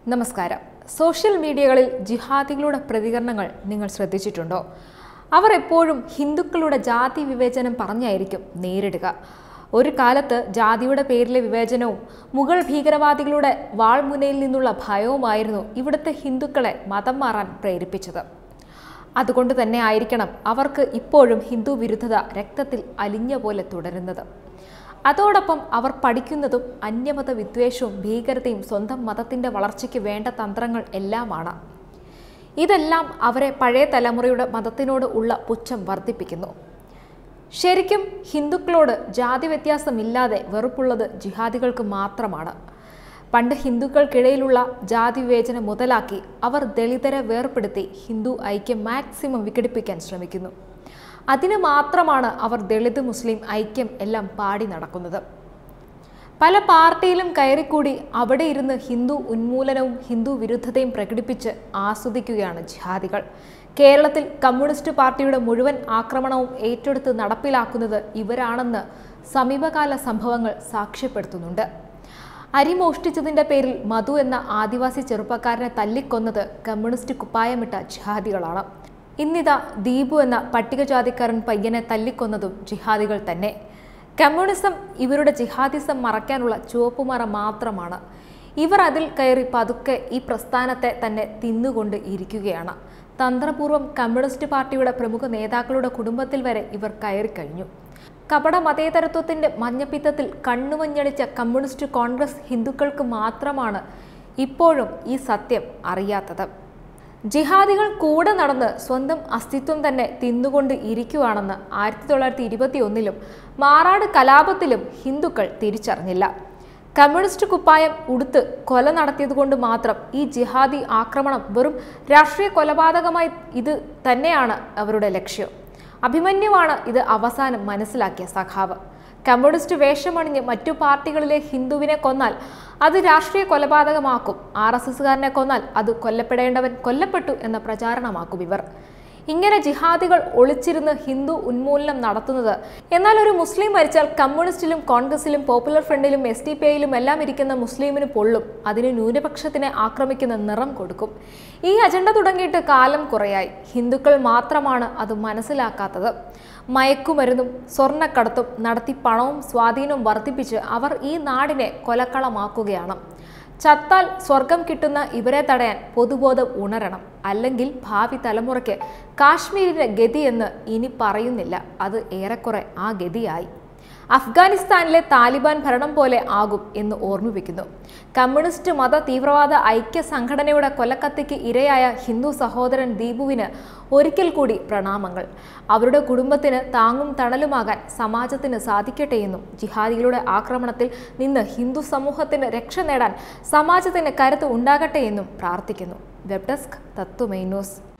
നമസ്കാരം സോഷ്യൽ മീഡിയകളിൽ ജിഹാദികളുടെ പ്രതികരണങ്ങൾ നിങ്ങൾ ശ്രദ്ധിച്ചിട്ടുണ്ടോ അവർ എപ്പോഴും ഹിന്ദുക്കളുടെ ജാതി വിവേചനം പറഞ്ഞായിരിക്കും നേരിടുക ഒരു കാലത്ത് ജാതിയുടെ പേരിലെ വിവേചനവും മുഗൾ ഭീകരവാദികളുടെ വാൾമുനയിൽ നിന്നുള്ള ഭയവുമായിരുന്നു ഇവിടുത്തെ ഹിന്ദുക്കളെ മതം മാറാൻ പ്രേരിപ്പിച്ചത് അതുകൊണ്ട് തന്നെ ആയിരിക്കണം അവർക്ക് ഇപ്പോഴും ഹിന്ദു വിരുദ്ധത രക്തത്തിൽ അലിഞ്ഞ പോലെ തുടരുന്നത് അതോടൊപ്പം അവർ പഠിക്കുന്നതും അന്യമത വിദ്വേഷവും ഭീകരതയും സ്വന്തം മതത്തിന്റെ വളർച്ചയ്ക്ക് വേണ്ട തന്ത്രങ്ങൾ എല്ലാമാണ് ഇതെല്ലാം അവരെ പഴയ തലമുറയുടെ മതത്തിനോട് ഉള്ള പുച്ഛം വർദ്ധിപ്പിക്കുന്നു ശരിക്കും ഹിന്ദുക്കളോട് ജാതി വ്യത്യാസമില്ലാതെ വെറുപ്പുള്ളത് ജിഹാദികൾക്ക് മാത്രമാണ് പണ്ട് ഹിന്ദുക്കൾക്കിടയിലുള്ള ജാതി വിവേചനം മുതലാക്കി അവർ ദളിതരെ വേർപെടുത്തി ഹിന്ദു ഐക്യം മാക്സിമം വിഘടിപ്പിക്കാൻ ശ്രമിക്കുന്നു അതിന് മാത്രമാണ് അവർ ദളിത് മുസ്ലിം ഐക്യം എല്ലാം പാടി നടക്കുന്നത് പല പാർട്ടിയിലും കയറിക്കൂടി അവിടെ ഇരുന്ന് ഹിന്ദു ഉന്മൂലനവും ഹിന്ദു വിരുദ്ധതയും പ്രകടിപ്പിച്ച് ആസ്വദിക്കുകയാണ് ജിഹാദികൾ കേരളത്തിൽ കമ്മ്യൂണിസ്റ്റ് പാർട്ടിയുടെ മുഴുവൻ ആക്രമണവും ഏറ്റെടുത്ത് നടപ്പിലാക്കുന്നത് ഇവരാണെന്ന് സമീപകാല സംഭവങ്ങൾ സാക്ഷ്യപ്പെടുത്തുന്നുണ്ട് അരി മോഷ്ടിച്ചതിന്റെ പേരിൽ മധു എന്ന ആദിവാസി ചെറുപ്പക്കാരനെ തല്ലിക്കൊന്നത് കമ്മ്യൂണിസ്റ്റ് കുപ്പായമിട്ട ജിഹാദികളാണ് ഇന്നിതാ ദീപു എന്ന പട്ടികജാതിക്കാരൻ പയ്യനെ തല്ലിക്കൊന്നതും ജിഹാദികൾ തന്നെ കമ്മ്യൂണിസം ഇവരുടെ ജിഹാദിസം മറയ്ക്കാനുള്ള ചുവപ്പുമറ മാത്രമാണ് ഇവർ അതിൽ കയറി പതുക്കെ ഈ പ്രസ്ഥാനത്തെ തന്നെ തിന്നുകൊണ്ട് ഇരിക്കുകയാണ് തന്ത്രപൂർവ്വം കമ്മ്യൂണിസ്റ്റ് പാർട്ടിയുടെ പ്രമുഖ നേതാക്കളുടെ കുടുംബത്തിൽ വരെ ഇവർ കയറിക്കഴിഞ്ഞു കപട മതേതരത്വത്തിന്റെ മഞ്ഞപ്പിത്തത്തിൽ കണ്ണുമഞ്ഞളിച്ച കമ്മ്യൂണിസ്റ്റ് കോൺഗ്രസ് ഹിന്ദുക്കൾക്ക് മാത്രമാണ് ഇപ്പോഴും ഈ സത്യം അറിയാത്തത് ജിഹാദികൾ കൂടെ നടന്ന് സ്വന്തം അസ്തിത്വം തന്നെ തിന്നുകൊണ്ട് ഇരിക്കുവാണെന്ന് ആയിരത്തി തൊള്ളായിരത്തി ഇരുപത്തി ഒന്നിലും മാറാട് കലാപത്തിലും ഹിന്ദുക്കൾ തിരിച്ചറിഞ്ഞില്ല കമ്മ്യൂണിസ്റ്റ് കുപ്പായം ഉടുത്ത് കൊല നടത്തിയതുകൊണ്ട് മാത്രം ഈ ജിഹാദി ആക്രമണം വെറും രാഷ്ട്രീയ കൊലപാതകമായി ഇത് തന്നെയാണ് അവരുടെ ലക്ഷ്യം അഭിമന്യുവാണ് ഇത് അവസാനം മനസ്സിലാക്കിയ സഖാവ് കമ്മ്യൂണിസ്റ്റ് വേഷമണിഞ്ഞ് മറ്റു പാർട്ടികളിലെ ഹിന്ദുവിനെ കൊന്നാൽ അത് രാഷ്ട്രീയ കൊലപാതകമാക്കും ആർ എസ് എസുകാരനെ കൊന്നാൽ അത് കൊല്ലപ്പെടേണ്ടവൻ കൊല്ലപ്പെട്ടു എന്ന പ്രചാരണമാക്കും ഇവർ ഇങ്ങനെ ജിഹാദികൾ ഒളിച്ചിരുന്ന് ഹിന്ദു ഉന്മൂലനം നടത്തുന്നത് എന്നാൽ ഒരു മുസ്ലിം മരിച്ചാൽ കമ്മ്യൂണിസ്റ്റിലും കോൺഗ്രസിലും പോപ്പുലർ ഫ്രണ്ടിലും എസ് ഡി പി ഐയിലും എല്ലാം ഇരിക്കുന്ന മുസ്ലിമിന് പൊള്ളും അതിന് ന്യൂനപക്ഷത്തിനെ ആക്രമിക്കുന്ന നിറം കൊടുക്കും ഈ അജണ്ട തുടങ്ങിയിട്ട് കാലം കുറയായി ഹിന്ദുക്കൾ മാത്രമാണ് അത് മനസ്സിലാക്കാത്തത് മയക്കുമരുന്നും സ്വർണ്ണക്കടത്തും നടത്തി പണവും സ്വാധീനവും വർദ്ധിപ്പിച്ച് അവർ ഈ നാടിനെ കൊലക്കളമാക്കുകയാണ് ചത്താൽ സ്വർഗം കിട്ടുന്ന ഇവരെ തടയാൻ പൊതുബോധം ഉണരണം അല്ലെങ്കിൽ ഭാവി തലമുറയ്ക്ക് കാശ്മീരിന്റെ ഗതിയെന്ന് ഇനി പറയുന്നില്ല അത് ഏറെക്കുറെ ആ ഗതിയായി അഫ്ഗാനിസ്ഥാനിലെ താലിബാൻ ഭരണം പോലെ ആകും എന്ന് ഓർമ്മിപ്പിക്കുന്നു കമ്മ്യൂണിസ്റ്റ് മത തീവ്രവാദ ഐക്യ സംഘടനയുടെ കൊലക്കത്തിക്ക് ഇരയായ ഹിന്ദു സഹോദരൻ ദീപുവിന് ഒരിക്കൽ കൂടി പ്രണാമങ്ങൾ അവരുടെ കുടുംബത്തിന് താങ്ങും തണലുമാകാൻ സമാജത്തിന് സാധിക്കട്ടെയെന്നും ജിഹാദികളുടെ ആക്രമണത്തിൽ നിന്ന് ഹിന്ദു സമൂഹത്തിന് രക്ഷ നേടാൻ സമാജത്തിന് കരുത്ത് ഉണ്ടാകട്ടെയെന്നും പ്രാർത്ഥിക്കുന്നു വെബ് ഡെസ്ക് തത്വമൈ ന്യൂസ്